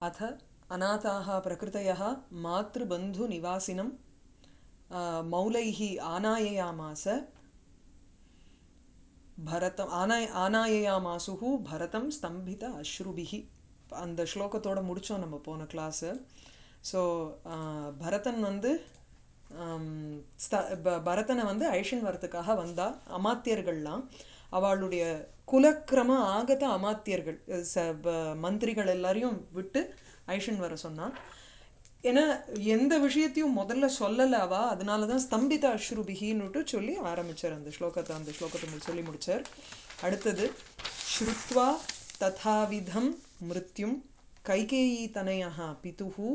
अथ अनाथाः प्रकृतयः मातृबन्धुनिवासिनं आ, मौलैः आनाययामास பரதம் ஆனாய் ஆனாயயாமாசுகு பரதம் ஸ்தம்பித அஸ்ருபிஹி அந்த ஸ்லோகத்தோட முடித்தோம் நம்ம போன கிளாஸு ஸோ பரதன் வந்து ஆம், ஸ்த ப- பரதனை வந்து ஐஷன் வரத்துக்காக வந்தா அமாத்தியர்கள்லாம் அவளுடைய குலக்கிரம ஆகத அமாத்தியர்கள் ச ப- மந்திரிகள் எல்லாரையும் விட்டு ஐஷன் வர சொன்னான் ஏன்னா எந்த விஷயத்தையும் முதல்ல சொல்லல அவ அதனால தான் ஸ்தம்பித அஸ்ருபிகின்னுட்டு சொல்லி ஆரம்பிச்சார் அந்த ஸ்லோகத்தை அந்த ஸ்லோகத்தை மு- சொல்லி முடிச்சார் அடுத்தது ஸ்ருத்வா ததாவிதம் மிருத்யும் கைகேயி தனயா பிதுஹு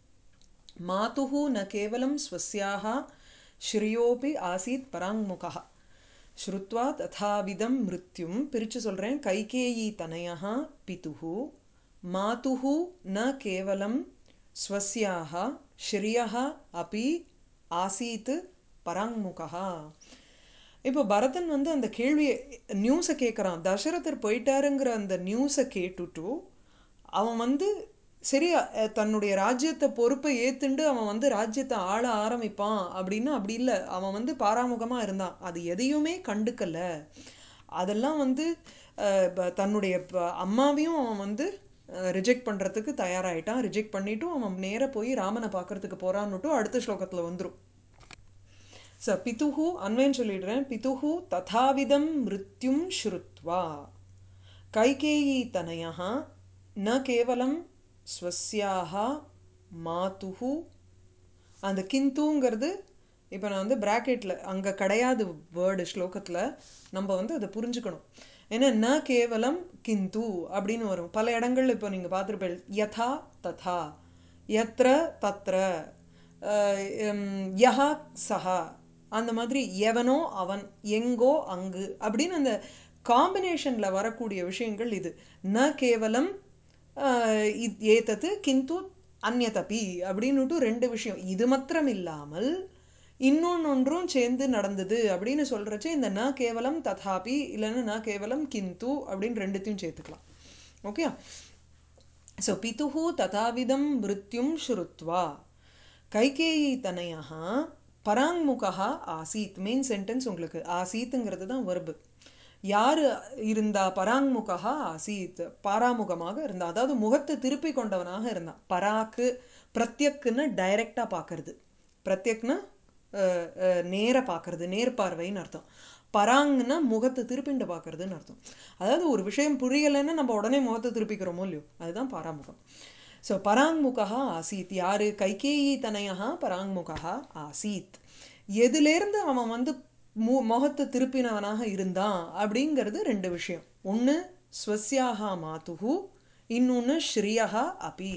மாதுஹு ந கேவலம் ஸ்வஸ்யாः ஸ்ரீயோபி ஆசீத் பராங்முகः ஸ்ருத்வா ததாவிதம் மிருத்யும் பிரித்து சொல்கிறேன் கைகேயி தனயா பிதுஹு மாதுஹு ந கேவலம் ஸ்வஸ்யாः ஸ்ரீயः அபி ஆசீத் பராங்முகः இப்போ பரதன் வந்து அந்த கேள்வியை நியூஸை கேட்குறான் தசரதர் போயிட்டாருங்கிற அந்த நியூஸை கேட்டுட்டு அவன் வந்து சரி அஹ், தன்னுடைய ராஜ்யத்தை பொறுப்பை ஏத்துண்டு அவன் வந்து ராஜ்யத்தை ஆள ஆரம்பிப்பான் அப்படின்னா அப்படி இல்லை அவன் வந்து பாராமுகமாக இருந்தான் அது எதையுமே கண்டுக்கல அதெல்லாம் வந்து அஹ், ப- தன்னுடைய ப- அம்மாவையும் அவன் வந்து ரிஜெக்ட் பண்ணுறதுக்கு தயாராகிட்டான் ரிஜெக்ட் பண்ணிட்டும் அவன் நேராக போய் ராமனை பார்க்கறதுக்கு போகிறான்னுட்டும் அடுத்த ஸ்லோகத்தில் வந்துடும் ச பிதுஹு அன்வேன்னு சொல்லிடுறேன் பிதுஹு ததாவிதம் மிருத்யும் ஸ்ருத்வா கைகேயி தனயः ந கேவலம் ஸ்வஸ்யாக மாதுஹு அந்த கிந்துங்கிறது இப்போ நான் வந்து ப்ராக்கெட்டில் அங்கே கிடையாது வேர்டு ஸ்லோகத்தில் நம்ம வந்து அதை புரிஞ்சுக்கணும் ஏன்னா ந கேவலம் கிந்து அப்படின்னு வரும் பல இடங்கள்ல இப்போ நீங்கள் பார்த்துருப்பீங்க யதா ததா யத்ர தத்ர அஹ், உம், யஹா சஹா அந்த மாதிரி எவனோ அவன் எங்கோ அங்கு அப்படின்னு அந்த காம்பினேஷனில் வரக்கூடிய விஷயங்கள் இது ந கேவலம் ஆஹ் இத்- ஏதத்து கிந்து அந்நதபி அப்படின்னுட்டு ரெண்டு விஷயம் இது மாத்திரம் இல்லாமல் இன்னொன்னொன்றும் சேர்ந்து நடந்தது அப்படின்னு சொல்கிறச்சே இந்த ந கேவலம் ததாபி இல்லைன்னா ந கேவலம் கிந்து அப்படின்னு ரெண்டுத்தையும் சேர்த்துக்கலாம் ஓகே ஸோ பிதுஹு ததாவிதம் மிருத்யும் ஸ்ருத்வா கைகேயி தனயः பராங்முகா ஆசீத் மெயின் சென்டென்ஸ் உங்களுக்கு ஆசீத்துங்கிறது தான் வருபு யார் இருந்தா பராங்முகா ஆசீத் பாராமுகமாக இருந்தா அதாவது முகத்தை திருப்பி கொண்டவனாக இருந்தான் பராக்கு பிரத்யக்குன்னு டைரக்டாக பார்க்கறது பிரத்யக்னா அஹ், அஹ், நேர பார்க்கறது நேர்பார்வைன்னு அர்த்தம் பராங்னா முகத்தை திருப்பிண்டு பார்க்கறதுன்னு அர்த்தம் அதாவது ஒரு விஷயம் புரியலைன்னா நம்ம உடனே முகத்தை திருப்பிக்கிறோமோ இல்லையோ அதுதான் பாராமுகம் ஸோ பராங்முகா ஆசீத் யாரு கைகேயி தனயா பராங்முகா ஆசீத் எதுலேருந்து அவன் வந்து மு முகத்தை திருப்பினவனாக இருந்தான் அப்படிங்கிறது ரெண்டு விஷயம் ஒன்று ஸ்வஸ்யாகா மாதுகு இன்னொன்று ஸ்ரீயகா அபி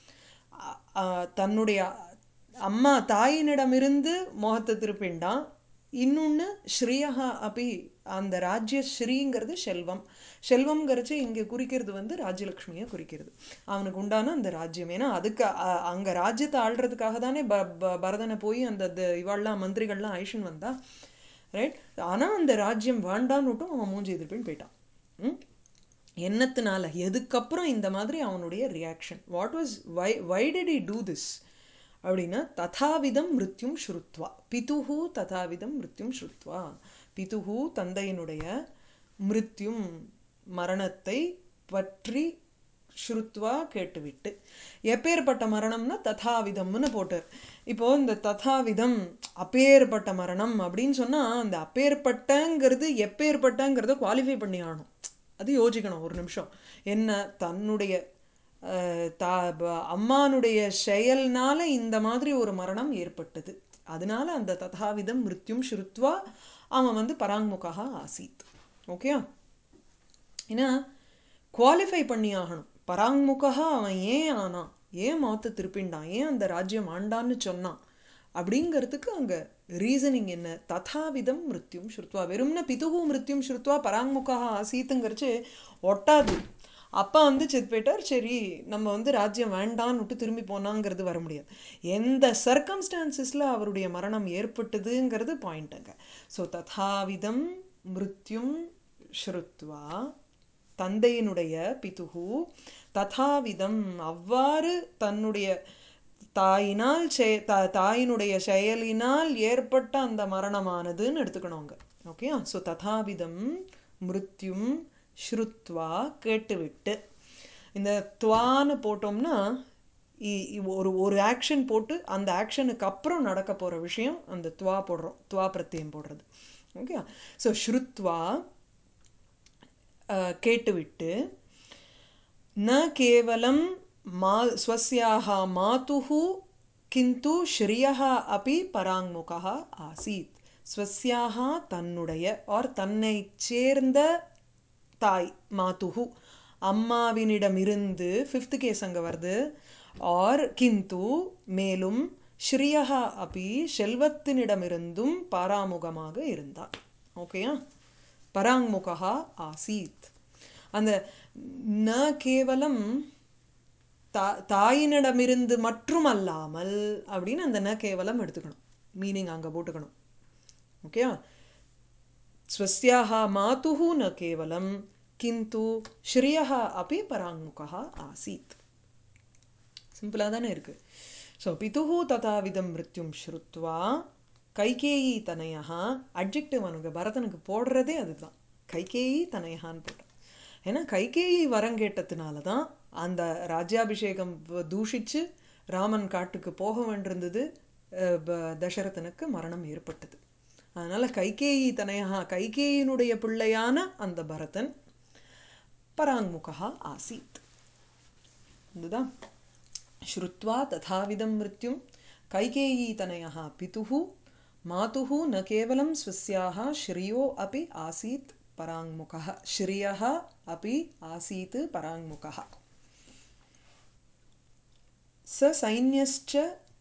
அ- அ- தன்னுடைய அம்மா தாயினிடமிருந்து முகத்தை திருப்பிண்டான் இன்னொன்று ஸ்ரீயகா அபி அந்த ராஜ்ய ஸ்ரீங்கிறது செல்வம் செல்வம்ங்கிறச்சு இங்கே குறிக்கிறது வந்து ராஜ்யலக்ஷ்மியை குறிக்கிறது அவனுக்கு உண்டான அந்த ராஜ்யம் ஏன்னா அதுக்கு அ- அங்க ராஜ்யத்தை ஆள்றதுக்காக தானே ப ப- பரதனை போய் அந்த த- இவாள்லாம் மந்திரிகள்லாம் ஐஷன் வந்தா ரைட் ஆனால் அந்த ராஜ்யம் வேண்டான்னுட்டும் அவன் மூஞ்சி எதிர்ப்பின்னு போயிட்டான் ம்? என்னத்தினால எதுக்கப்புறம் இந்த மாதிரி அவனுடைய reaction what was why why did he do this அப்படின்னா ததாவிதம் மிருத்யும் ஸ்ருத்வா பிதுஹு ததாவிதம் மிருத்யும் ஸ்ருத்வா பிதுஹு தந்தையினுடைய மிருத்யும் மரணத்தை பற்றி ஸ்ருத்வா கேட்டுவிட்டு எப்பேற்பட்ட மரணம்னா ததாவிதம்னு போட்டார் இப்போ இந்த ததாவிதம் அப்பேற்பட்ட மரணம் அப்படின்னு சொன்னா அந்த அப்பேற்பட்டங்கிறது எப்பேற்பட்டங்கிறத குவாலிஃபை பண்ணி ஆகணும் அது யோசிக்கணும் ஒரு நிமிஷம் என்ன தன்னுடைய அஹ், தா ப- அம்மானுடைய செயல்னால இந்த மாதிரி ஒரு மரணம் ஏற்பட்டது அதனால அந்த ததாவிதம் மிருத்யும் ஸ்ருத்வா அவன் வந்து பராங்முகா ஆசீத் ஓகே ஏன்னா குவாலிஃபை பண்ணி ஆகணும் பராங்முகா அவன் ஏன் ஆனான் ஏன் மாத்து திருப்பிண்டான் ஏன் அந்த ராஜ்யம் ஆண்டான்னு சொன்னான் அப்படிங்கிறதுக்கு அங்கே ரீசனிங் என்ன ததாவிதம் மிருத்யும் ஸ்ருத்வா வெறும்னா பிதுகு மிருத்யும் ஸ்ருத்வா பராங்முகா ஆசீத்துங்கிறச்சு ஒட்டாது அப்பா வந்து செத்து போயிட்டார் சரி நம்ம வந்து ராஜ்யம் வேண்டான்னு விட்டு திரும்பி போனாங்கிறது வர முடியாது எந்த சர்க்கம்ஸ்டான்சஸில் அவருடைய மரணம் ஏற்பட்டதுங்கிறது பாயிண்ட்டுங்க ஸோ ததாவிதம் மிருத்யும் ஸ்ருத்வா தந்தையினுடைய பிதுகு ததாவிதம் அவ்வாறு தன்னுடைய தாயினால் செய தா தாயினுடைய செயலினால் ஏற்பட்ட அந்த மரணமானதுன்னு எடுத்துக்கணும் அங்க ஓகே ஸோ ததாவிதம் மிருத்யும் ஸ்ருத்வா கேட்டுவிட்டு இந்த துவான்னு போட்டோம்னா இ- இ- ஒரு ஒரு ஆக்ஷன் போட்டு அந்த ஆக்ஷனுக்கு அப்புறம் நடக்க போகிற விஷயம் அந்த துவா போடுறோம் துவா பிரத்தியம் போடுறது ஓகே ஸோ ஸ்ருத்வா அஹ், கேட்டுவிட்டு न केवलं मा स्वस्याः मातुः किन्तु श्रियः अपि पराङ्मुखः आसीत् स्वस्याः தன்னுடைய ஆர் தன்னைச் சேர்ந்த தாய் மாத்துஹு அம்மாவினிடமிருந்து ஃபிஃப்த் கேஸ் அங்கே வருது ஆர் கிந்து மேலும் ஸ்ரீயஹா அபி செல்வத்தினிடமிருந்தும் பாராமுகமாக இருந்தார் ஓகேயா பராங்முகா ஆசீத் அந்த ந கேவலம் தா தாயினிடமிருந்து மற்றும் அல்லாமல் அப்படின்னு அந்த ந கேவலம் எடுத்துக்கணும் மீனிங் அங்கே போட்டுக்கணும் ஓகேயா स्वस्याः मातुः न केवलं किन्तु श्रियः अपि पराङ्मुखः आसीत् சிம்பிளாக தானே இருக்கு ஸோ பிதுஹு ததாவிதம் மிருத்யும் ஸ்ருத்வா கைகேயி தனயா அட்ஜெக்டிவ் அவனுக்கு பரதனுக்கு போடுறதே அதுதான் கைகேயி தனயான்னு போட்டான் ஏன்னா கைகேயி வரம் கேட்டதுனால தான் அந்த ராஜ்யாபிஷேகம் வ- தூஷிச்சு ராமன் காட்டுக்கு போக வேண்டியிருந்தது அஹ், ப- தசரதனுக்கு மரணம் ஏற்பட்டது அதனால கைகேயி தனயா கைகேயினுடைய பிள்ளையான அந்த பரதன் பராங்முகா ஆசீத் இதுதான் श्रुत्वा तथाविधं मृत्युं कैकेयीतनयः पितुः मातुः न केवलं स्वस्याः श्रियो अपि आसीत् पराङ्मुखः श्रियः अपि आसीत् पराङ्मुखः स सैन्यश्च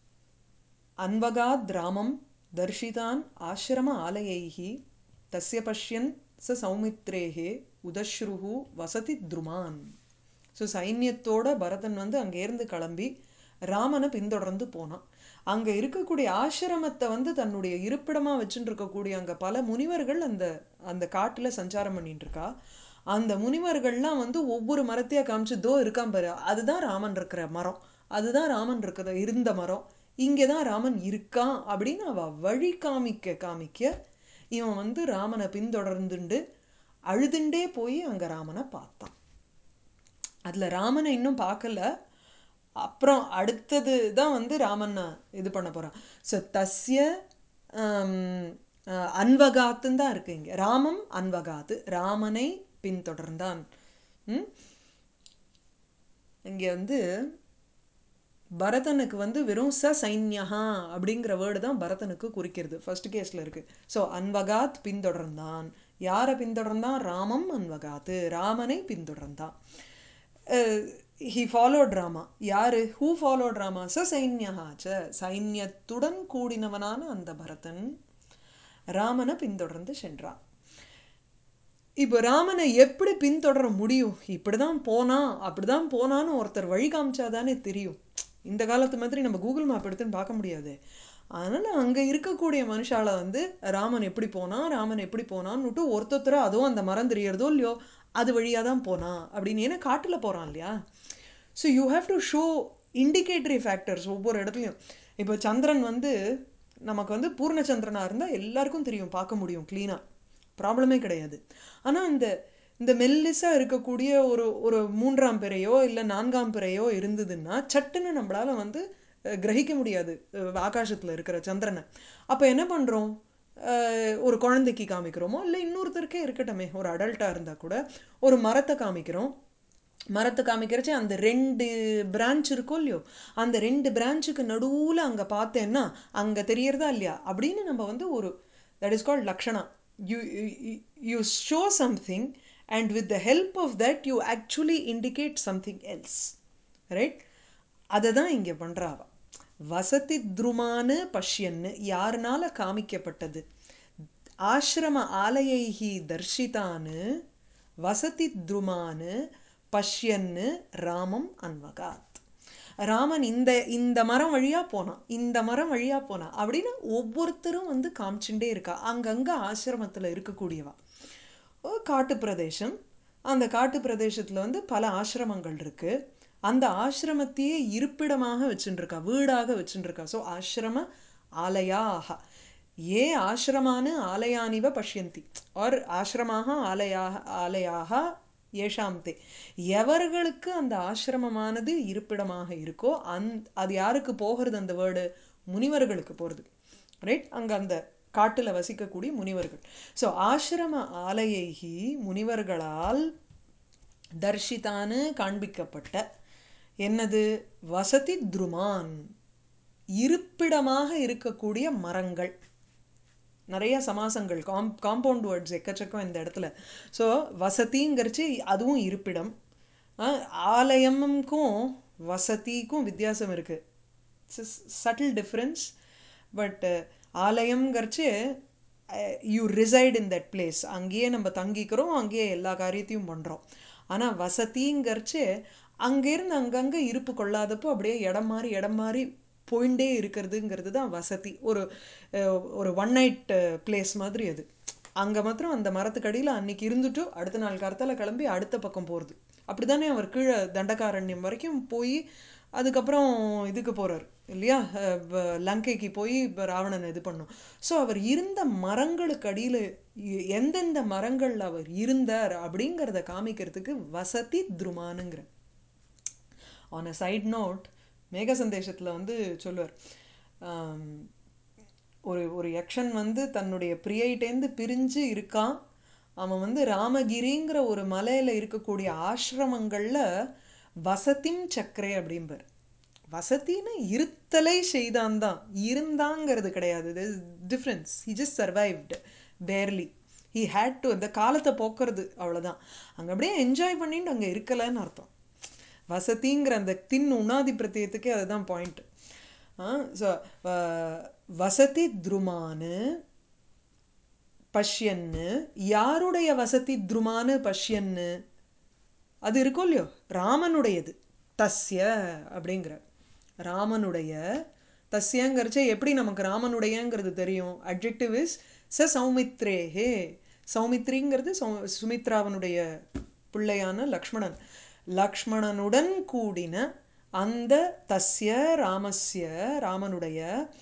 अन्वगाद्रामं दर्शितान् आश्रम आलयैः तस्य पश्यन् स सौमित्रेः उदश्रुः वसति द्रुमान् ஸோ சைன்யத்தோட பரதன் வந்து அங்கேருந்து கிளம்பி ராமனை பின்தொடர்ந்து போனான் அங்கே இருக்கக்கூடிய ஆசிரமத்தை வந்து தன்னுடைய இருப்பிடமாக வச்சுட்டு இருக்கக்கூடிய அங்கே பல முனிவர்கள் அந்த அந்த காட்டில் சஞ்சாரம் பண்ணிட்டு இருக்கா அந்த முனிவர்கள்லாம் வந்து ஒவ்வொரு மரத்தையா காமிச்சு தோ இருக்கான் பாரு அதுதான் ராமன் இருக்கிற மரம் அதுதான் ராமன் இருக்கிற இருந்த மரம் இங்கே தான் ராமன் இருக்கான் அப்படின்னு அவ வழி காமிக்க காமிக்க இவன் வந்து ராமனை பின்தொடர்ந்துண்டு அழுதுண்டே போய் அங்கே ராமனை பார்த்தான் அதில் ராமனை இன்னும் பார்க்கல அப்புறம் அடுத்தது தான் வந்து ராமன் இது பண்ண போகிறான் ஸோ தஸ்ய ஆம், அஹ், அன்வகாத்துன்னு தான் இருக்கு இங்கே ராமம் அன்வகாத்து ராமனை பின்தொடர்ந்தான் ம் இங்கே வந்து பரதனுக்கு வந்து வெறும் ச சைன்யஹா அப்படிங்கிற வேர்டு தான் பரதனுக்கு குறிக்கிறது ஃபர்ஸ்ட் கேஸில் இருக்கு ஸோ அன்வகாத் பின்தொடர்ந்தான் யாரை பின்தொடர்ந்தான் ராமம் அன்வகாத்து ராமனை பின்தொடர்ந்தான் ஹி ஃபாலோட் ராமா யாரு ஹூ ஃபாலோட் ராமா ச சைன்யஹா ச சைன்யத்துடன் கூடினவனான அந்த பரதன் ராமனை பின்தொடர்ந்து சென்றான் இப்போ ராமனை எப்படி பின்தொடர முடியும் இப்படிதான் போனா அப்படிதான் போனான்னு ஒருத்தர் வழி காமிச்சாதானே தெரியும் இந்த காலத்து மாதிரி நம்ம கூகுள் மேப் எடுத்துன்னு பார்க்க முடியாது அதனால அங்க இருக்கக்கூடிய மனுஷால வந்து ராமன் எப்படி போனா ராமன் எப்படி போனான்னுட்டு ஒருத்தொருத்தர அதுவும் அந்த மரம் தெரியறதோ இல்லையோ அது வழியா தான் போனா அப்படின்னு ஏன்னா காட்டுல போறான் இல்லையா so you have to show indicatory factors ஒவ்வொரு இடத்துலையும் இப்போ சந்திரன் வந்து நமக்கு வந்து பூர்ணச்சந்திரனா இருந்தால் எல்லாருக்கும் தெரியும் பார்க்க முடியும் க்ளீனாக ப்ராப்ளமே கிடையாது ஆனால் இந்த இந்த மெல்லிசா இருக்கக்கூடிய ஒரு ஒரு மூன்றாம் பிறையோ இல்லை நான்காம் பிறையோ இருந்ததுன்னா சட்டுன்னு நம்மளால வந்து அஹ், கிரகிக்க முடியாது ஆகாசத்தில் இருக்கிற சந்திரனை அப்போ என்ன பண்ணுறோம் ஒரு குழந்தைக்கு காமிக்கிறோமோ இல்லை இன்னொருத்தருக்கே இருக்கட்டுமே ஒரு அடல்ட்டாக இருந்தால் கூட ஒரு மரத்தை காமிக்கிறோம் மரத்தை காமிக்கிறச்சே அந்த ரெண்டு பிரான்ச் இருக்கும் இல்லையோ அந்த ரெண்டு பிரான்ச்சுக்கு நடுவில் அங்கே பார்த்தேன்னா அங்கே தெரியறதா இல்லையா அப்படின்னு நம்ம வந்து ஒரு தட் இஸ் கால்ட் லக்ஷணா you you show something and with the help of that you actually indicate something else right அதை தான் இங்கே பண்ணுறாவ வசதி துருமானு பஷ்யன்னு யாருனால காமிக்கப்பட்டது ஆசிரம ஆலயைஹி தர்ஷிதான்னு வசதி துருமானு பஷ்யன்னு ராமம் அன்வகாத் ராமன் இந்த இந்த மரம் வழியா போனான் இந்த மரம் வழியா போனான் அப்படின்னு ஒவ்வொருத்தரும் வந்து காமிச்சுட்டே இருக்கா அங்கங்க ஆசிரமத்துல இருக்கக்கூடியவா ஒரு காட்டு பிரதேசம் அந்த காட்டு பிரதேசத்தில் வந்து பல ஆசிரமங்கள் இருக்குது அந்த ஆசிரமத்தையே இருப்பிடமாக வச்சுட்டுருக்கா வீடாக வச்சுட்டுருக்கா ஸோ ஆசிரம ஆலயாக ஏ ஆசிரமானு ஆலயானிவ பஷ்யந்தி ஆர் ஆசிரமாக ஆலயாக ஆலயாக ஏஷாம் தே எவர்களுக்கு அந்த ஆசிரமமானது இருப்பிடமாக இருக்கோ அந் அது யாருக்கு போகிறது அந்த வேர்டு முனிவர்களுக்கு போகிறது ரைட் அங்கே அந்த காட்டில் வசிக்கக்கூடிய முனிவர்கள் ஸோ ஆசிரம ஆலயைகி முனிவர்களால் தர்ஷிதான்னு காண்பிக்கப்பட்ட என்னது வசதி துருமான் இருப்பிடமாக இருக்கக்கூடிய மரங்கள் நிறைய சமாசங்கள் காம் காம்பவுண்ட் வேர்ட்ஸ் எக்கச்சக்கம் இந்த இடத்துல ஸோ வசதிங்கிறச்சு அதுவும் இருப்பிடம் ஆலயமுக்கும் வசதிக்கும் வித்தியாசம் இருக்குது சட்டில் டிஃப்ரென்ஸ் பட் ஆலயம்ங்கிறச்சு you reside in that place அங்கேயே நம்ம தங்கிக்கிறோம் அங்கேயே எல்லா காரியத்தையும் பண்ணுறோம் ஆனால் வசதிங்கிறச்சு அங்கேருந்து அங்கங்கே இருப்பு கொள்ளாதப்போ அப்படியே இடம் மாறி இடம் மாறி போயிண்டே இருக்கிறதுங்கிறது தான் வசதி ஒரு ஒரு ஒன் நைட் பிளேஸ் மாதிரி அது அங்கே மாத்திரம் அந்த மரத்துக்கடியில் அன்னைக்கு இருந்துட்டு அடுத்த நாள் கருத்தில் கிளம்பி அடுத்த பக்கம் போகிறது அப்படி தானே அவர் கீழே தண்டகாரண்யம் வரைக்கும் போய் அதுக்கப்புறம் இதுக்கு போகிறார் இல்லையா லங்கைக்கு போய் இப்போ ராவணன் இது பண்ணும் ஸோ அவர் இருந்த மரங்களுக்கு அடியில் எந்தெந்த மரங்கள் அவர் இருந்தார் அப்படிங்கிறத காமிக்கிறதுக்கு வசதி துருமானுங்கிற ஆன் அ சைட் நோட் மேக சந்தேஷத்தில் வந்து சொல்லுவார் ஒரு ஒரு யக்ஷன் வந்து தன்னுடைய பிரியைட்டேந்து பிரிஞ்சு இருக்கான் அவன் வந்து ராமகிரிங்கிற ஒரு மலையில் இருக்கக்கூடிய ஆசிரமங்களில் வசதிம் சக்கரே அப்படிம்பார் வசதின்னு இருத்தலை செய்தான் தான் இருந்தாங்கிறது கிடையாது difference he just survived barely he had to அந்த காலத்தை போக்குறது அவ்வளோதான் அங்கே அப்படியே என்ஜாய் பண்ணிட்டு அங்கே இருக்கலைன்னு அர்த்தம் வசதிங்கிற அந்த தின் உணாதி பிரத்தியத்துக்கே அதுதான் பாயிண்ட் ஸோ வசதி துருமானு பஷ்யன்னு யாருடைய வசதி துருமானு பஷ்யன்னு அது இருக்கும் இல்லையோ ராமனுடையது தஸ்ய அப்படிங்கிற ராமனுடைய தஸ்யங்கிறச்சே எப்படி நமக்கு ராமனுடையங்கிறது தெரியும் அட்ஜெக்டிவ் இஸ் ச சௌமித்ரேஹே சௌமித்ரிங்கிறது சௌ சுமித்ராவனுடைய பிள்ளையான லக்ஷ்மணன் லக்ஷ்மணனுடன் கூடின அந்த தஸ்ய ராமஸ்ய ராமனுடைய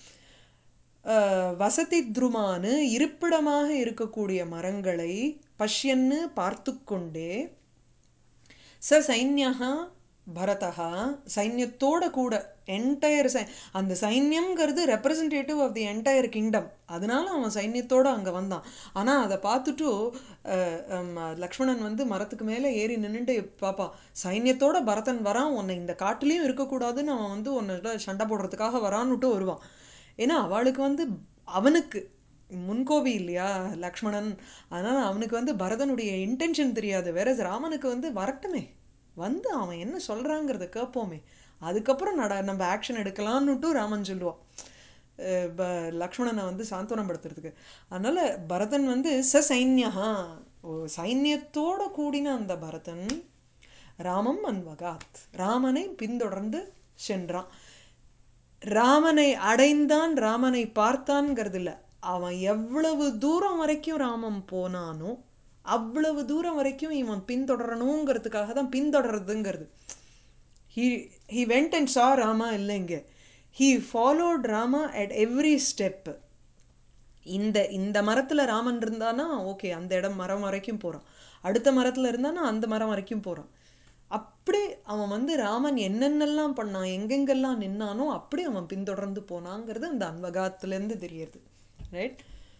வசதி துருமானு இருப்பிடமாக இருக்கக்கூடிய மரங்களை பஷ்யன்னு பார்த்து கொண்டே ச சைன்யா பரதா சைன்யத்தோட கூட என்டையர் சை அந்த சைன்யம்ங்கிறது representative of the entire kingdom அதனால அவன் சைன்யத்தோடு அங்கே வந்தான் ஆனால் அதை பார்த்துட்டு லக்ஷ்மணன் வந்து மரத்துக்கு மேலே ஏறி நின்றுட்டு பாப்பா சைன்யத்தோட பரதன் வரான் உன்னை இந்த காட்டுலேயும் இருக்கக்கூடாதுன்னு அவன் வந்து உன்னை சண்டை போடுறதுக்காக வரான்னுட்டு வருவான் ஏன்னா அவளுக்கு வந்து அவனுக்கு முன்கோபி இல்லையா லக்ஷ்மணன் அதனால் அவனுக்கு வந்து பரதனுடைய இன்டென்ஷன் தெரியாது வேற ராமனுக்கு வந்து வரட்டுமே வந்து அவன் என்ன சொல்கிறாங்கிறத கேட்போமே அதுக்கப்புறம் நட நம்ம ஆக்ஷன் எடுக்கலான்னுட்டு ராமன் சொல்லுவான் லக்ஷ்மணனை வந்து சாந்தனப்படுத்துறதுக்கு அதனால் பரதன் வந்து ச சைன்யா சைன்யத்தோட கூடின அந்த பரதன் ராமம் அன்வகாத் ராமனை பின்தொடர்ந்து சென்றான் ராமனை அடைந்தான் ராமனை பார்த்தான்ங்கிறது இல்லை அவன் எவ்வளவு தூரம் வரைக்கும் ராமன் போனானோ அவ்வளவு தூரம் வரைக்கும் இவன் பின்தொடரணுங்கிறதுக்காக தான் பின்தொடர்றதுங்கிறது he he went and saw Rama இல்லைங்க he followed Rama at every step இந்த இந்த மரத்தில் ராமன் இருந்தானா ஓகே அந்த இடம் மரம் வரைக்கும் போகிறான் அடுத்த மரத்தில் இருந்தானா அந்த மரம் வரைக்கும் போகிறான் அப்படி அவன் வந்து ராமன் என்னென்னலாம் பண்ணான் எங்கெங்கெல்லாம் நின்னானோ அப்படி அவன் பின்தொடர்ந்து போனாங்கிறது அந்த அன்வகாத்துலேருந்து தெரியுது ரைட்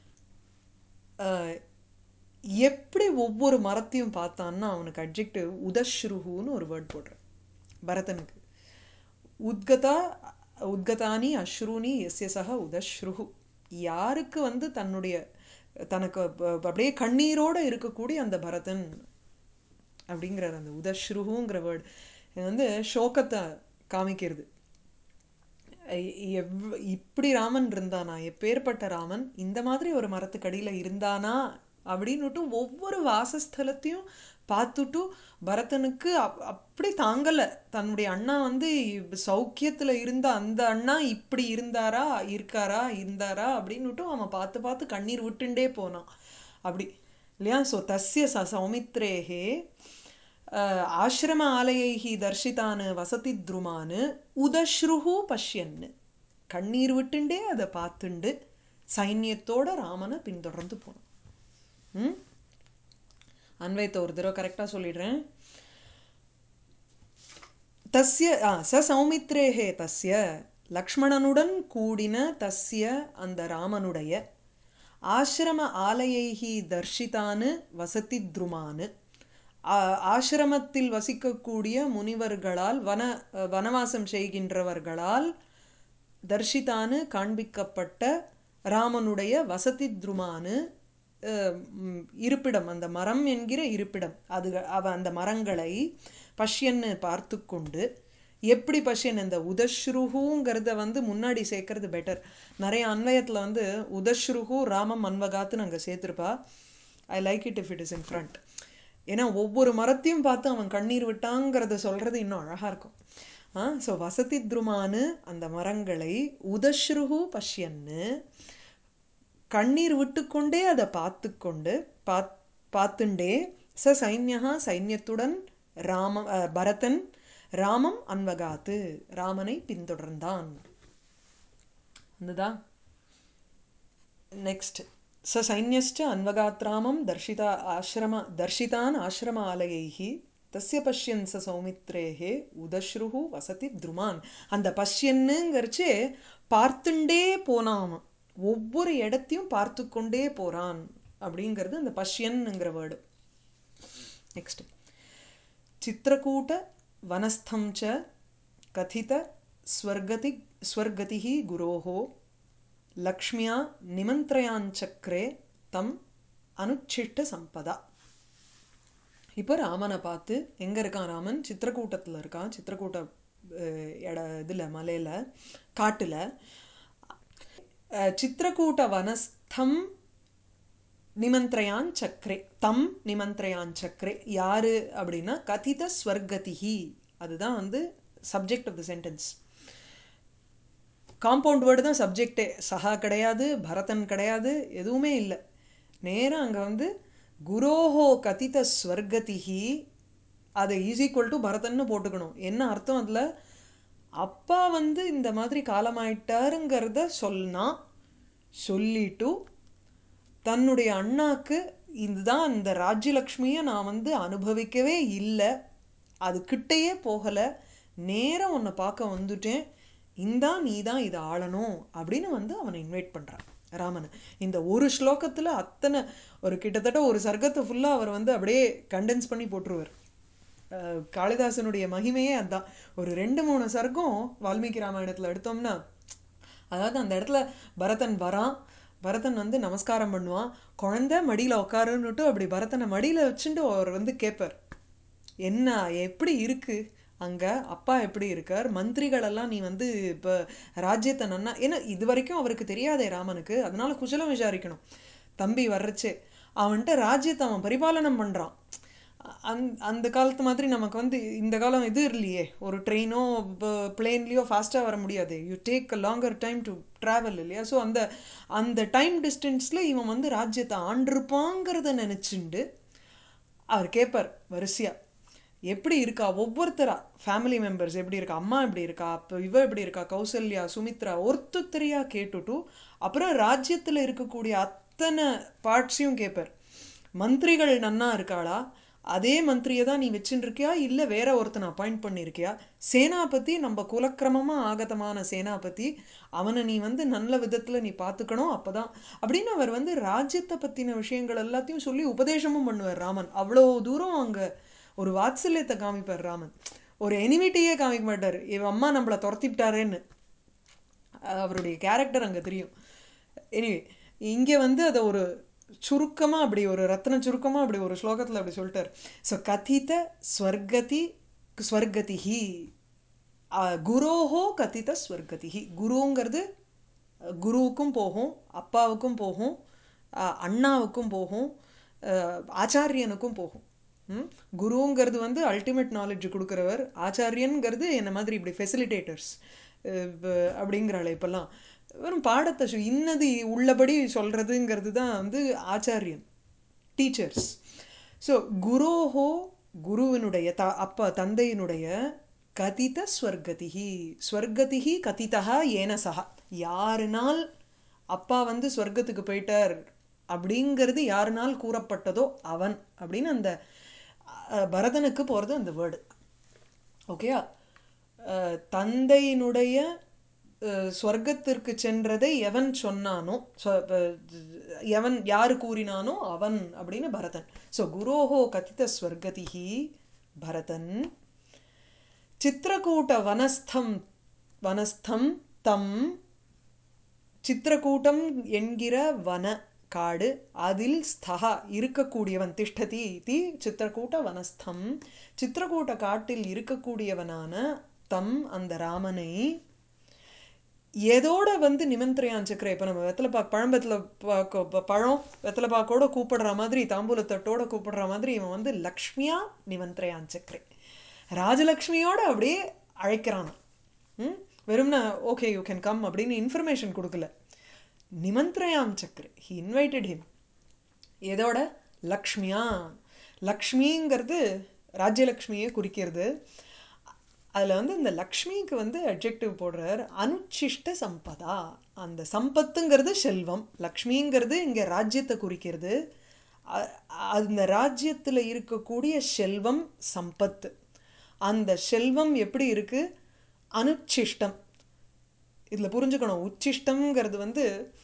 எப்படி ஒவ்வொரு மரத்தையும் பார்த்தான்னா அவனுக்கு அட்ஜெக்டிவ் உதஸ்ருஹுன்னு ஒரு வேர்ட் போடுறேன் பரதனுக்கு உத்கதா உத்கதானி அஸ்ருனி எஸ்ய சக உதஸ்ருஹு யாருக்கு வந்து தன்னுடைய தனக்கு அப்படியே கண்ணீரோடு இருக்கக்கூடிய அந்த பரதன் அப்படிங்கிற அந்த உதஸ்ருஹுங்கிற வேர்டு இது வந்து சோகத்தை காமிக்கிறது எவ் இப்படி ராமன் இருந்தானா எப்பேற்பட்ட ராமன் இந்த மாதிரி ஒரு மரத்துக்கடியில் இருந்தானா அப்படின்னுட்டு ஒவ்வொரு வாசஸ்தலத்தையும் பார்த்துட்டு பரதனுக்கு அப் அப்படி தாங்கலை தன்னுடைய அண்ணா வந்து சௌக்கியத்தில் இருந்த அந்த அண்ணா இப்படி இருந்தாரா இருக்காரா இருந்தாரா அப்படின்னுட்டும் அவன் பார்த்து பார்த்து கண்ணீர் விட்டுண்டே போனான் அப்படி இல்லையா ஸோ தஸ்ய ச சௌமித்ரேகே அஹ், ஆசிரம ஆலயைஹி தர்ஷிதான் வசதி துருமான் உதஸ்ருஹு பஷ்யன் கண்ணீர் விட்டுண்டே அதை பார்த்துண்டு சைன்யத்தோட ராமனை பின்தொடர்ந்து போனான் ம் அன்வைத்த ஒரு தடவை கரெக்டாக சொல்லிடுறேன் தஸ்ய ஆ ச சௌமித்ரேஹே தஸ்ய லக்ஷ்மணனுடன் கூடின தஸ்ய அந்த ராமனுடைய ஆசிரம ஆலயைஹி தர்ஷிதானு வசதி துருமானு ஆ- ஆசிரமத்தில் வசிக்கக்கூடிய முனிவர்களால் வன வனவாசம் செய்கின்றவர்களால் தர்ஷிதானு காண்பிக்கப்பட்ட ராமனுடைய வசதி துருமானு அஹ், ம், இருப்பிடம் அந்த மரம் என்கிற இருப்பிடம் அது அவ அந்த மரங்களை பஷ்யன்னு பார்த்து கொண்டு எப்படி பஷ்யன் இந்த உதஸ்ருஹுங்கிறத வந்து முன்னாடி சேர்க்கறது பெட்டர் நிறைய அன்வயத்தில் வந்து உதஸ்ருஹு ராமம் அன்வகாத்துன்னு அங்கே சேர்த்துருப்பா I like it if it is in front ஏன்னா ஒவ்வொரு மரத்தையும் பார்த்து அவன் கண்ணீர் விட்டாங்கிறத சொல்கிறது இன்னும் அழகாக இருக்கும் ஆ ஸோ வசதி துருமானு அந்த மரங்களை உதஸ்ருஹு பஷ்யன்னு கண்ணீர் விட்டுக்கொண்டே அதை பார்த்து கொண்டு பாத் பார்த்துண்டே ச சைன்யா சைன்யத்துடன் ராம அஹ், பரதன் ராமம் அன்வகாத்து ராமனை பின்தொடர்ந்தான் வந்துதா नेक्स्ट् स सैन्यश्च अन्वगात्रामं दर्शिता आश्रम दर्शितान् आश्रम आलयैः तस्य पश्यन् स सौमित्रेः உதஸ்ருஹு வசதி துருமான் அந்த பஷ்யன்னுங்கிறச்சு பார்த்துண்டே போனாம ஒவ்வொரு இடத்தையும் பார்த்து கொண்டே போறான் அப்படிங்கிறது அந்த பஷ்யன்னுங்கிற வேர்டு நெக்ஸ்ட் चित्रकूट वनस्थं च कथित स्वर्गति स्वर्गतिः गुरोः लक्ष्म्या निमन्त्रयाञ्चक्रे तम् அனுச்சிஷ்ட சம்பதா இப்போ ராமனை பார்த்து எங்கே இருக்கான் ராமன் சித்திரக்கூட்டத்தில் இருக்கான் சித்திரக்கூட்ட அஹ், இட இதில் மலையில் காட்டில் அஹ், சித்திரக்கூட்ட வனஸ்தம் நிமந்திரயான் சக்கரே தம் நிமந்திரயான் சக்கரே யாரு அப்படின்னா கதித ஸ்வர்கதிஹி அதுதான் வந்து subject of the sentence compound word தான் சப்ஜெக்டே சஹா கிடையாது பரதன் கிடையாது எதுவுமே இல்லை நேரா அங்கே வந்து குரோஹோ கதித ஸ்வர்கதிஹி அதை ஈஸ் ஈக்குவல் டு பரதன்னு போட்டுக்கணும் என்ன அர்த்தம் அதில் அப்பா வந்து இந்த மாதிரி காலமாயிட்டாருங்கிறத சொன்னா சொல்லிட்டு தன்னுடைய அண்ணாக்கு இதுதான் இந்த ராஜ்யலக்ஷ்மியை நான் வந்து அனுபவிக்கவே இல்லை அது கிட்டேயே போகலை நேரம் உன்னை பார்க்க வந்துட்டேன் இந்தா நீ தான் இதை ஆளணும் அப்படின்னு வந்து அவனை இன்வைட் பண்ணுறான் ராமன் இந்த ஒரு ஸ்லோகத்தில் அத்தனை ஒரு கிட்டத்தட்ட ஒரு சர்க்கத்தை ஃபுல்லாக அவர் வந்து அப்படியே கண்டென்ஸ் பண்ணி போட்டுருவார் அஹ் காளிதாசனுடைய மகிமையே அதான் ஒரு ரெண்டு மூணு சர்க்கம் வால்மீகி ராமாயணத்தில் எடுத்தோம்னா அதாவது அந்த இடத்துல பரதன் வரான் பரதன் வந்து நமஸ்காரம் பண்ணுவான் குழந்தை மடியில் உட்காருன்னுட்டு அப்படி பரதனை மடியில் வச்சுட்டு அவர் வந்து கேட்பார் என்ன எப்படி இருக்கு அங்கே அப்பா எப்படி இருக்கார் மந்திரிகளெல்லாம் நீ வந்து இப்போ ராஜ்யத்தை நன்னா ஏன்னா இது வரைக்கும் அவருக்கு தெரியாதே ராமனுக்கு அதனால குசலம் விசாரிக்கணும் தம்பி வர்றச்சே அவன்கிட்ட ராஜ்யத்தை அவன் பரிபாலனம் பண்ணுறான் அந் அந்த காலத்து மாதிரி நமக்கு வந்து இந்த காலம் இது இல்லையே ஒரு ட்ரெயினோ பிளேன்லேயோ ஃபாஸ்ட்டாக வர முடியாது you take a longer time to travel இல்லையா ஸோ அந்த அந்த டைம் டிஸ்டன்ஸில் இவன் வந்து ராஜ்யத்தை ஆண்டிருப்பாங்கிறத நினச்சிண்டு அவர் கேட்பார் வரிசையாக எப்படி இருக்கா ஒவ்வொருத்தரா ஃபேமிலி மெம்பர்ஸ் எப்படி இருக்கா அம்மா எப்படி இருக்கா அப்போ இவ எப்படி இருக்கா கௌசல்யா சுமித்ரா ஒருத்தொத்தரையா கேட்டுட்டு அப்புறம் ராஜ்யத்தில் இருக்கக்கூடிய அத்தனை பார்ட்ஸையும் கேட்பார் மந்திரிகள் நன்னா இருக்காளா அதே மந்திரியை தான் நீ வச்சுட்டு இருக்கியா இல்லை வேற ஒருத்தனை அப்பாயிண்ட் பண்ணியிருக்கியா சேனாபதி நம்ம குலக்கிரமமாக ஆகதமான சேனாபதி அவனை நீ வந்து நல்ல விதத்தில் நீ பார்த்துக்கணும் அப்பதான் அப்படின்னு அவர் வந்து ராஜ்யத்தை பற்றின விஷயங்கள் எல்லாத்தையும் சொல்லி உபதேசமும் பண்ணுவார் ராமன் அவ்வளோ தூரம் அங்கே ஒரு வாத்சல்யத்தை காமிப்பார் ராமன் ஒரு எனிமிட்டியே காமிக்க மாட்டார் இவன் அம்மா நம்மளை துரத்திவிட்டாரேன்னு அவருடைய கேரக்டர் அங்கே தெரியும் எனிவே இங்கே வந்து அதை ஒரு சுருக்கமாக அப்படி ஒரு ரத்ன சுருக்கமாக அப்படி ஒரு ஸ்லோகத்தில் அப்படி சொல்லிட்டார் ஸோ கதித ஸ்வர்கதி ஸ்வர்கதிஹி குரோஹோ கதித ஸ்வர்கதிஹி குருங்கிறது குருவுக்கும் போகும் அப்பாவுக்கும் போகும் அஹ் அண்ணாவுக்கும் போகும் அஹ் ஆச்சாரியனுக்கும் போகும் ம்? குருங்கிறது வந்து அல்டிமேட் நாலேஜ் கொடுக்குறவர் ஆச்சாரியன்கிறது என்ன மாதிரி இப்படி ஃபெசிலிட்டேட்டர்ஸ் அப்படிங்கிறாள் இப்போல்லாம் வெறும் பாடத்தை சொ- இன்னது உள்ளபடி சொல்கிறதுங்கிறது தான் வந்து ஆச்சாரியன் டீச்சர்ஸ் ஸோ குரோஹோ குருவினுடைய த அப்பா தந்தையினுடைய கதித ஸ்வர்கதிகி ஸ்வர்கதிகி கதிதா ஏனசகா யாருனால் அப்பா வந்து ஸ்வர்க்கத்துக்கு போயிட்டார் அப்படிங்கிறது யாருனால் கூறப்பட்டதோ அவன் அப்படின்னு அந்த அஹ், பரதனுக்கு போகிறது அந்த வேர்டு ஓகேயா அஹ், தந்தையினுடைய அஹ், சொர்க்கத்திற்கு சென்றதை எவன் சொன்னானோ சொ- அஹ், எவன் யார் கூறினானோ அவன் அப்படின்னு பரதன் ஸோ குரோஹோ கதித ஸ்வர்கதிகி பரதன் சித்திரக்கூட்ட வனஸ்தம் வனஸ்தம் தம் சித்திரக்கூட்டம் என்கிற வன காடு அதில் ஸ்தகா இருக்கக்கூடியவன் திஷ்டதி தி சித்திரக்கூட்ட வனஸ்தம் சித்திரக்கூட்ட காட்டில் இருக்கக்கூடியவனான தம் அந்த ராமனை எதோட வந்து நிமந்திரையான் சக்கரை இப்போ நம்ம வெத்தலை பாக்கு பழம் வெத்தலை பாக்கு ப- பழம் வெத்தலை பாக்கோட கூப்பிடுற மாதிரி தாம்பூலத்தட்டோட கூப்பிடுற மாதிரி இவன் வந்து லக்ஷ்மியா நிமந்திரையான் சக்கரை ராஜலக்ஷ்மியோட அப்படியே அழைக்கிறானாம் ம் வெறும்னா ஓகே யூ கேன் கம் அப்படின்னு இன்ஃபர்மேஷன் கொடுக்கல நிமந்திரயாம் சக்கரை ஹி இன்வைட்டட் ஹிம் எதோட லக்ஷ்மியா லக்ஷ்மிங்கிறது ராஜ்யலக்ஷ்மியை குறிக்கிறது அதில் வந்து இந்த லக்ஷ்மிக்கு வந்து அட்ஜெக்டிவ் போடுறார் அனுச்சிஷ்ட சம்பதா அந்த சம்பத்துங்கிறது செல்வம் லக்ஷ்மிங்கிறது இங்கே ராஜ்யத்தை குறிக்கிறது அ- அந்த ராஜ்யத்தில் இருக்கக்கூடிய செல்வம் சம்பத்து அந்த செல்வம் எப்படி இருக்கு அனுச்சிஷ்டம் இதில் புரிஞ்சுக்கணும் உச்சிஷ்டம்ங்கிறது வந்து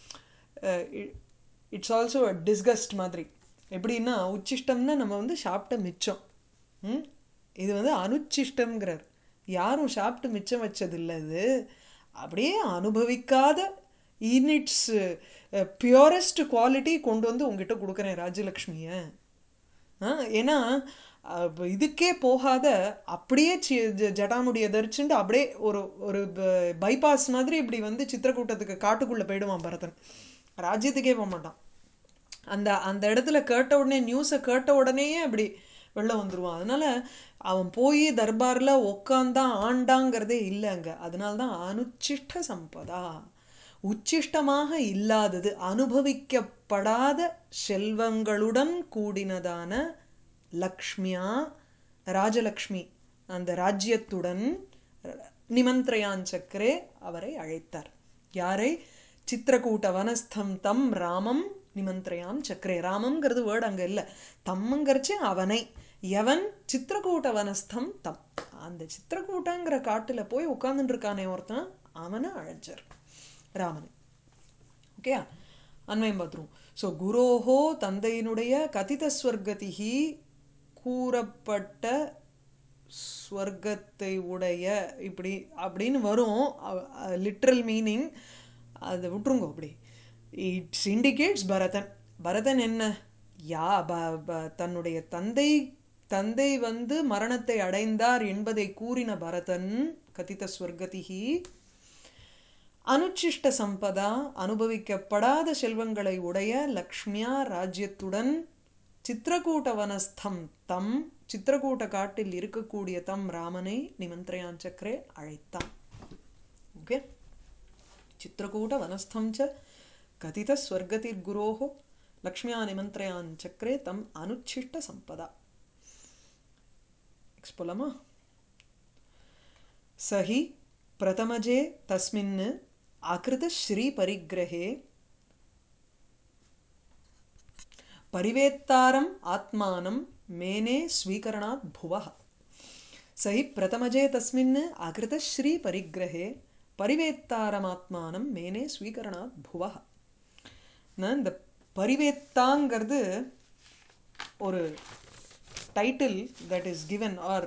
இட்ஸ் ஆல்சோ டிஸ்கஸ்ட் மாதிரி எப்படின்னா உச்சிஷ்டம்னா நம்ம வந்து சாப்பிட்ட மிச்சம் ம்? இது வந்து அனுச்சிஷ்டம்ங்கிறார் யாரும் சாப்பிட்டு மிச்சம் வச்சதில்லை இது அப்படியே அனுபவிக்காத இன் இட்ஸ் பியூரஸ்ட் குவாலிட்டி கொண்டு வந்து உங்ககிட்ட கொடுக்குறேன் ராஜலக்ஷ்மியை ஆ, ஏன்னா அஹ், இப்ப இதுக்கே போகாத அப்படியே சி ஜ- ஜடாமுடியை தரிச்சுட்டு அப்படியே ஒரு ஒரு பைபாஸ் மாதிரி இப்படி வந்து சித்திரக்கூட்டத்துக்கு காட்டுக்குள்ளே போயிடுவான் பரதன் ராஜ்யத்துக்கே போக மாட்டான் அந்த அந்த இடத்துல கேட்ட உடனே நியூஸை கேட்ட உடனேயே அப்படி வெளில வந்துருவான் அதனால அவன் போய் தர்பாரில் உக்காந்தான் ஆண்டாங்கிறதே இல்லை அங்கே அதனால தான் அனுச்சிஷ்ட சம்பதா உச்சிஷ்டமாக இல்லாதது அனுபவிக்கப்படாத செல்வங்களுடன் கூடினதான லக்ஷ்மியா ராஜலக்ஷ்மி அந்த ராஜ்யத்துடன் நிமந்திரயான் சக்கரே அவரை அழைத்தார் யாரை சித்திரக்கூட்ட வனஸ்தம் தம் ராமம் நிமந்திரயாம் சக்கரே ராமம்ங்கிறது வேர்டு அங்கே இல்லை தம்முங்கிறச்சு அவனை எவன் சித்திரக்கூட்ட வனஸ்தம் தம் அந்த சித்திரக்கூட்டங்கிற காட்டில் போய் உட்கார்ந்துட்டு இருக்கானே ஒருத்தன் அவனை அழைச்சார் ராமனை ஓகே அன்வயம் பார்த்துருவோம் ஸோ குரோஹோ தந்தையினுடைய கதித ஸ்வர்கதிகி கூறப்பட்ட ஸ்வர்க்கத்தை உடைய இப்படி அப்படின்னு வரும் லிட்ரல் மீனிங் அதை விட்டுருங்க அப்படி இட்ஸ் இண்டிகேட்ஸ் பரதன் பரதன் என்ன யா ப ப- தன்னுடைய தந்தை தந்தை வந்து மரணத்தை அடைந்தார் என்பதை கூறின பரதன் கதித ஸ்வர்கதிகி அனுச்சிஷ்ட சம்பதா அனுபவிக்கப்படாத செல்வங்களை உடைய லக்ஷ்மியா ராஜ்யத்துடன் சித்திரக்கூட்ட வனஸ்தம் தம் சித்திரக்கூட்ட காட்டில் இருக்கக்கூடிய தம் ராமனை நிமந்திரயான் சக்கரே அழைத்தான் ஓகே चित्रकूट वनस्थं च कथितस्वर्गतिर्गुरोः लक्ष्म्या निमन्त्रयान् चक्रे तम् अनुच्छिष्टसम्पदा एक्स्पोलमा स हि प्रथमजे तस्मिन् आकृतश्रीपरिग्रहे परिवेत्तारम् आत्मानं मेने स्वीकरणात् भुवः स हि प्रथमजे तस्मिन् आकृतश्रीपरिग्रहे பரிவேத்தாரமாத்மானம் மேனே ஸ்வீகரணாத் புவா நான் இந்த பரிவேத்தாங்கிறது ஒரு title that is given or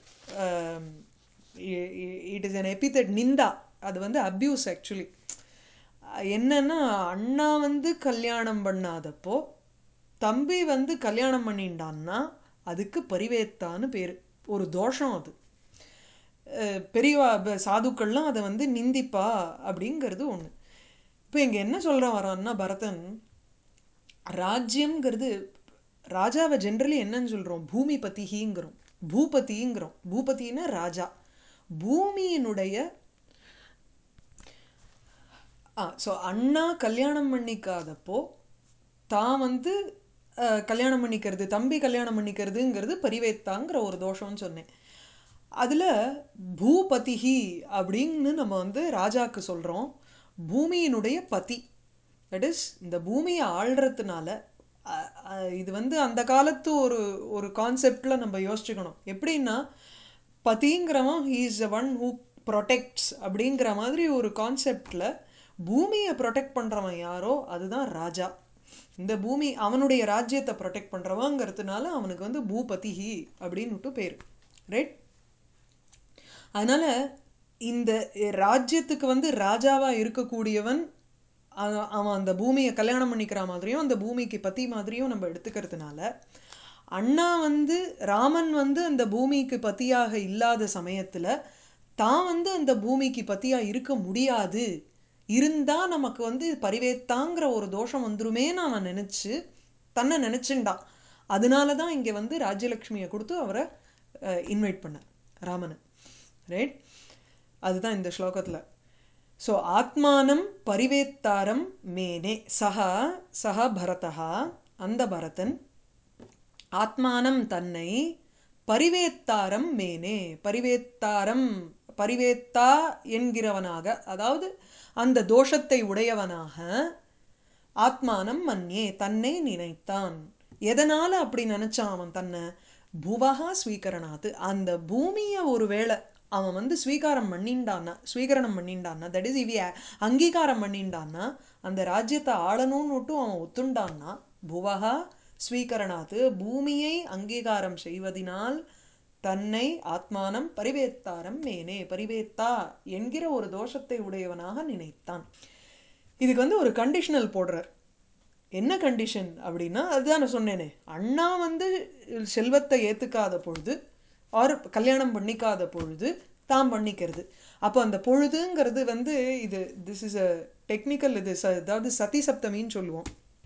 it is an epithet நிந்தா அது வந்து அப்யூஸ் ஆக்சுவலி என்னன்னா அண்ணா வந்து கல்யாணம் பண்ணாதப்போ தம்பி வந்து கல்யாணம் பண்ணிண்டான்னா அதுக்கு பரிவேத்தான்னு பேர் ஒரு தோஷம் அது அஹ் பெரியவா ப- சாதுக்கள்லாம் அதை வந்து நிந்திப்பா அப்படிங்கிறது ஒன்று இப்போ இங்கே என்ன சொல்ற வரான்னா பரதன் ராஜ்யம்ங்கிறது ராஜாவை ஜென்ரலி என்னன்னு சொல்கிறோம் பூமி பத்திங்கிறோம் பூபதிங்கிறோம் பூபதினா ராஜா பூமியினுடைய ஆ ஸோ அண்ணா கல்யாணம் பண்ணிக்காதப்போ தான் வந்து அஹ், கல்யாணம் பண்ணிக்கிறது தம்பி கல்யாணம் பண்ணிக்கிறதுங்கிறது பரிவேத்தாங்கிற ஒரு தோஷம்னு சொன்னேன் அதில் பூபதிஹி அப்படின்னு நம்ம வந்து ராஜாக்கு சொல்கிறோம் பூமியினுடைய பதி தட் இஸ் இந்த பூமியை ஆள்றதுனால அ- அ- இது வந்து அந்த காலத்து ஒரு ஒரு கான்செப்டில் நம்ம யோசிச்சுக்கணும் எப்படின்னா பதிங்கிறவன் he is one who protects அப்படிங்கிற மாதிரி ஒரு கான்செப்டில் பூமியை ப்ரொடெக்ட் பண்ணுறவன் யாரோ அதுதான் ராஜா இந்த பூமி அவனுடைய ராஜ்யத்தை ப்ரொடெக்ட் பண்ணுறவங்கிறதுனால அவனுக்கு வந்து பூபதிஹி அப்படின்னுட்டு பேர் ரைட் அதனால இந்த ராஜ்யத்துக்கு வந்து ராஜாவா இருக்கக்கூடியவன் அவ- அவன் அந்த பூமியை கல்யாணம் பண்ணிக்கிற மாதிரியும் அந்த பூமிக்கு பத்தி மாதிரியும் நம்ம எடுத்துக்கிறதுனால அண்ணா வந்து ராமன் வந்து அந்த பூமிக்கு பத்தியாக இல்லாத சமயத்துல தான் வந்து அந்த பூமிக்கு பத்தியா இருக்க முடியாது இருந்தா நமக்கு வந்து பரிவேத்தாங்கிற ஒரு தோஷம் வந்துருமேன்னு அவன் நினைச்சு தன்னை நினைச்சுண்டான் அதனால தான் இங்க வந்து ராஜ்யலக்ஷ்மியை கொடுத்து அவரை இன்வைட் பண்ண ராமனை ரைட் அதுதான் இந்த ஸ்லோகத்துல ஸோ ஆத்மானம் பரிவேத்தாரம் மேனே சஹா சஹா பரதா அந்த பரதன் ஆத்மானம் தன்னை பரிவேத்தாரம் மேனே பரிவேத்தாரம் பரிவேத்தா என்கிறவனாக அதாவது அந்த தோஷத்தை உடையவனாக ஆத்மானம் மன்யே தன்னை நினைத்தான் எதனால அப்படி நினைச்சான் அவன் தன்னை புவகா ஸ்வீகரணாத்து அந்த பூமியை ஒருவேளை அவன் வந்து ஸ்வீகாரம் பண்ணிண்டான்னா ஸ்வீகரணம் பண்ணிண்டான்னா தட் இஸ் இவிய அங்கீகாரம் பண்ணிண்டான்னா அந்த ராஜ்யத்தை ஆளணும்னுட்டும் அவன் ஒத்துண்டான்னா புவகா ஸ்வீகரணாத்து பூமியை அங்கீகாரம் செய்வதினால் தன்னை ஆத்மானம் பரிவேத்தாரம் மேனே பரிவேத்தா என்கிற ஒரு தோஷத்தை உடையவனாக நினைத்தான் இதுக்கு வந்து ஒரு கண்டிஷனல் போடுறார் என்ன கண்டிஷன் அப்படின்னா அதுதான் நான் சொன்னேனே அண்ணா வந்து செல்வத்தை ஏத்துக்காத பொழுது ஆர் கல்யாணம் பண்ணிக்காத பொழுது தான் பண்ணிக்கிறது அப்போ அந்த பொழுதுங்கிறது வந்து இது திஸ் இஸ் அ டெக்னிக்கல் இது ச அதாவது சதி சப்தமின்னு சொல்லுவோம்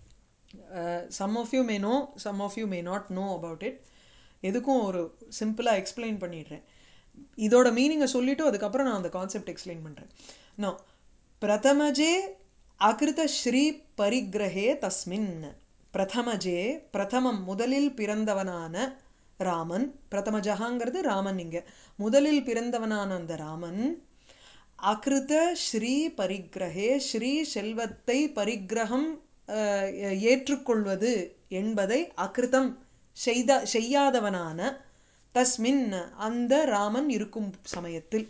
some of you may know some of you may not know about it எதுக்கும் ஒரு சிம்பிளாக எக்ஸ்பிளைன் பண்ணிடுறேன் இதோட மீனிங்கை சொல்லிட்டு அதுக்கப்புறம் நான் அந்த கான்செப்ட் எக்ஸ்பிளைன் பண்ணுறேன் நோ பிரதமஜே அகிருத ஸ்ரீ பரிகிரகே தஸ்மின் பிரதமஜே பிரதமம் முதலில் பிறந்தவனான ராமன் பிரதமஜகாங்கிறது ராமன் இங்க முதலில் பிறந்தவனான அந்த ராமன் அகிருத ஸ்ரீ பரிகிரகே ஸ்ரீ செல்வத்தை பரிகிரகம் அஹ், ஏற்றுக்கொள்வது என்பதை அகிருதம் செய்த செய்யாதவனான தஸ்மின் அந்த ராமன் இருக்கும் சமயத்தில்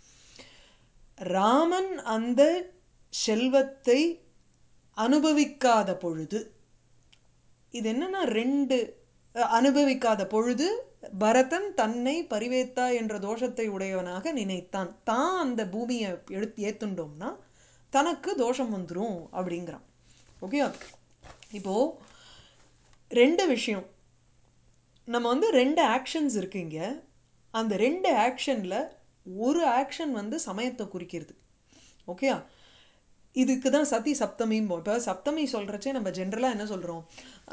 ராமன் அந்த செல்வத்தை அனுபவிக்காத பொழுது இது என்னன்னா ரெண்டு அஹ், அனுபவிக்காத பொழுது பரதன் தன்னை பரிவேத்தா என்ற தோஷத்தை உடையவனாக நினைத்தான் தான் அந்த பூமியை எடுத்து ஏத்துண்டோம்னா தனக்கு தோஷம் வந்துரும் அப்படிங்கிறான் ஓகே இப்போ ரெண்டு விஷயம் நம்ம வந்து ரெண்டு ஆக்ஷன்ஸ் இருக்குங்க அந்த ரெண்டு ஆக்ஷன்ல ஒரு ஆக்ஷன் வந்து சமயத்தை குறிக்கிறது ஓகேயா இதுக்கு தான் சதி சப்தமிம்போம் இப்போ சப்தமி சொல்கிறச்சே நம்ம ஜென்ரலாக என்ன சொல்கிறோம்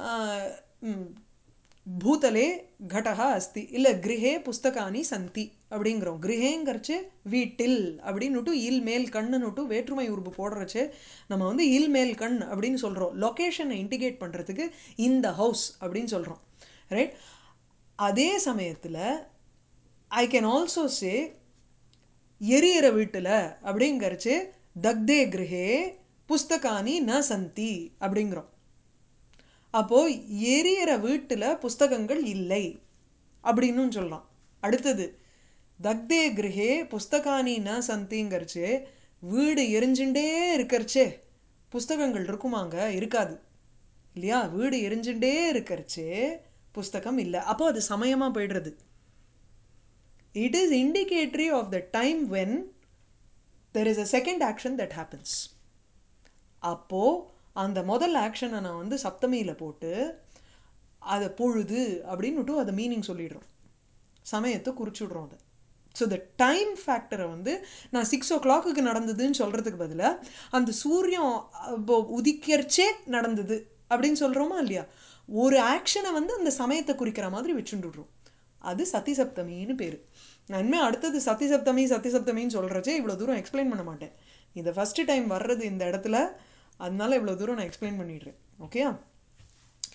பூதலே கடகா அஸ்தி இல்லை கிரகே புஸ்தகானி சந்தி அப்படிங்கிறோம் கிரகேங்கிறச்சு வீட்டில் அப்படின்னுட்டு இல் மேல் கண்ணுன்னுட்டு வேற்றுமை உருவு போடுறச்சு நம்ம வந்து இல் மேல் கண் அப்படின்னு சொல்கிறோம் லொக்கேஷனை இண்டிகேட் பண்ணுறதுக்கு இந்த ஹவுஸ் அப்படின்னு சொல்கிறோம் ரைட் அதே சமயத்தில் ஐ கேன் ஆல்சோ சே எரியற வீட்டில் அப்படிங்கறச்சு தக்தே கிரகே புஸ்தகானி ந சந்தி அப்படிங்கிறோம் அப்போ எரியற வீட்டில் புஸ்தகங்கள் இல்லை அப்படின்னு சொல்லலாம் அடுத்தது தக்தே கிரகே புஸ்தகானி ந சந்திங்கிறச்சு வீடு எரிஞ்சுட்டே இருக்கறச்சே புஸ்தகங்கள் இருக்குமாங்க இருக்காது இல்லையா வீடு எரிஞ்சுட்டே இருக்கறச்சே புஸ்தகம் இல்லை அப்போ அது சமயமாக போயிடுறது it is indicatory of the time when there is a second action that happens அப்போ அந்த முதல் ஆக்ஷனை நான் வந்து சப்தமியில் போட்டு அதை பொழுது அப்படின்னுட்டு அதை மீனிங் சொல்லிடுறோம் சமயத்தை குறிச்சுடுறோம் அதை ஸோ த டைம் ஃபேக்டரை வந்து நான் சிக்ஸ் ஓ கிளாக்குக்கு நடந்ததுன்னு சொல்கிறதுக்கு பதிலாக அந்த சூரியன் அப்போ உதிக்கிறச்சே நடந்தது அப்படின்னு சொல்கிறோமா இல்லையா ஒரு ஆக்ஷனை வந்து அந்த சமயத்தை குறிக்கிற மாதிரி வச்சுட்டுடுறோம் அது சதி சப்தமின்னு பேர் நான் இனிமேல் அடுத்தது சதி சப்தமி சதி சப்தமின்னு சொல்கிறச்சே இவ்வளோ தூரம் எக்ஸ்பிளைன் பண்ண மாட்டேன் இந்த ஃபஸ்ட்டு டைம் வர்றது இந்த இடத்துல அதனால இவ்வளோ தூரம் நான் எக்ஸ்பிளைன் பண்ணிடுறேன் ஓகேயா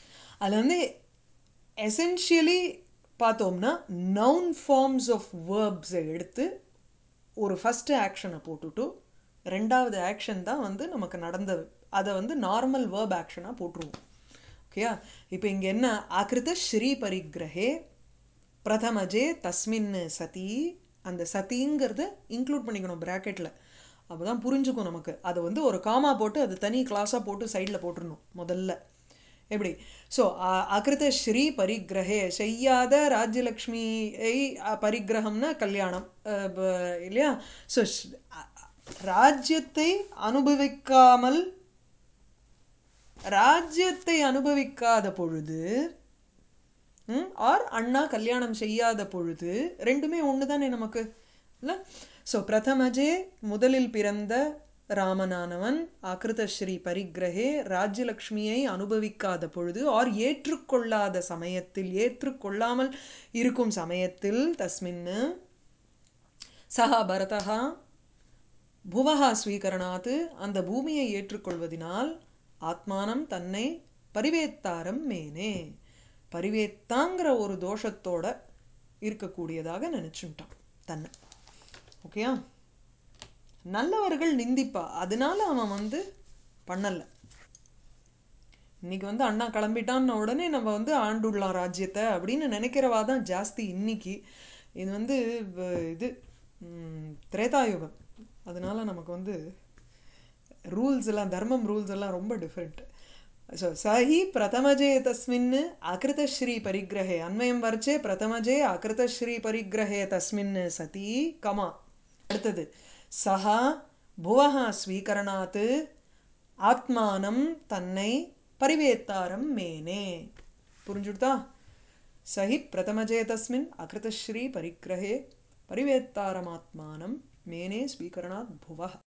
அதில் வந்து எசென்ஷியலி பார்த்தோம்னா நவுன் ஃபார்ம்ஸ் ஆஃப் வேர்ப்ஸை எடுத்து ஒரு ஃபஸ்ட்டு ஆக்ஷனை போட்டுட்டு ரெண்டாவது ஆக்ஷன் தான் வந்து நமக்கு நடந்தது அதை வந்து நார்மல் வேர்ப் ஆக்ஷனாக போட்டுருவோம் ஓகேயா இப்போ இங்கே என்ன ஆக்கிருத ஸ்ரீ பரிகிரகே பிரதமஜே தஸ்மின் சதி அந்த சதிங்கிறத இன்க்ளூட் பண்ணிக்கணும் ப்ராக்கெட்டில் அப்போ தான் புரிஞ்சுக்கும் நமக்கு அதை வந்து ஒரு காமா போட்டு அது தனி கிளாஸாக போட்டு சைடில் போட்டுடணும் முதல்ல எப்படி ஸோ அகிருத ஸ்ரீ பரிகிரகே செய்யாத ராஜ்யலக்ஷ்மியை பரிகிரகம்னா கல்யாணம் இல்லையா ஸோ ராஜ்யத்தை அனுபவிக்காமல் ராஜ்யத்தை அனுபவிக்காத பொழுது ஆர் அண்ணா கல்யாணம் செய்யாத பொழுது ரெண்டுமே ஒன்று தானே நமக்கு இல்லை ஸோ பிரதமஜே முதலில் பிறந்த ராமனானவன் ஆக்கிருத ஸ்ரீ பரிகிரகே ராஜ்யலக்ஷ்மியை அனுபவிக்காத பொழுது ஆர் ஏற்றுக்கொள்ளாத சமயத்தில் ஏற்றுக்கொள்ளாமல் இருக்கும் சமயத்தில் தஸ்மின்னு சஹா பரதா புவகா ஸ்வீகரணாத்து அந்த பூமியை ஏற்றுக்கொள்வதினால் ஆத்மானம் தன்னை பரிவேத்தாரம் மேனே பரிவேத்தாங்கிற ஒரு தோஷத்தோட இருக்கக்கூடியதாக நினச்சுட்டான் தன்னை ஓகேயா நல்லவர்கள் நிந்திப்பா அதனால அவன் வந்து பண்ணலை இன்னைக்கு வந்து அண்ணா கிளம்பிட்டான்னு உடனே நம்ம வந்து ஆண்டுடலாம் ராஜ்யத்தை அப்படின்னு நினைக்கிறவா தான் ஜாஸ்தி இன்னைக்கு இது வந்து இது திரேதாயுகம் அதனால நமக்கு வந்து ரூல்ஸ் எல்லாம் தர்மம் ரூல்ஸ் எல்லாம் ரொம்ப டிஃப்ரெண்ட் ஸோ சஹி பிரதமஜே தஸ்மின் அகிருதஸ்ரீ பரிகிரகே அன்வயம் வரைச்சே பிரதமஜே அகிருதஸ்ரீ பரிகிரகே தஸ்மின் சதி கமா அடுத்தது சஹா புவஹா ஸ்வீகரணாத் ஆத்மானம் தன்னை பரிவேத்தாரம் மேனே புரிஞ்சுடுதா சஹி பிரதமஜே தஸ்மின் அகிருதஸ்ரீ பரிகிரகே பரிவேத்தாரமாத்மானம் மேனே ஸ்வீகரணாத் புவஹ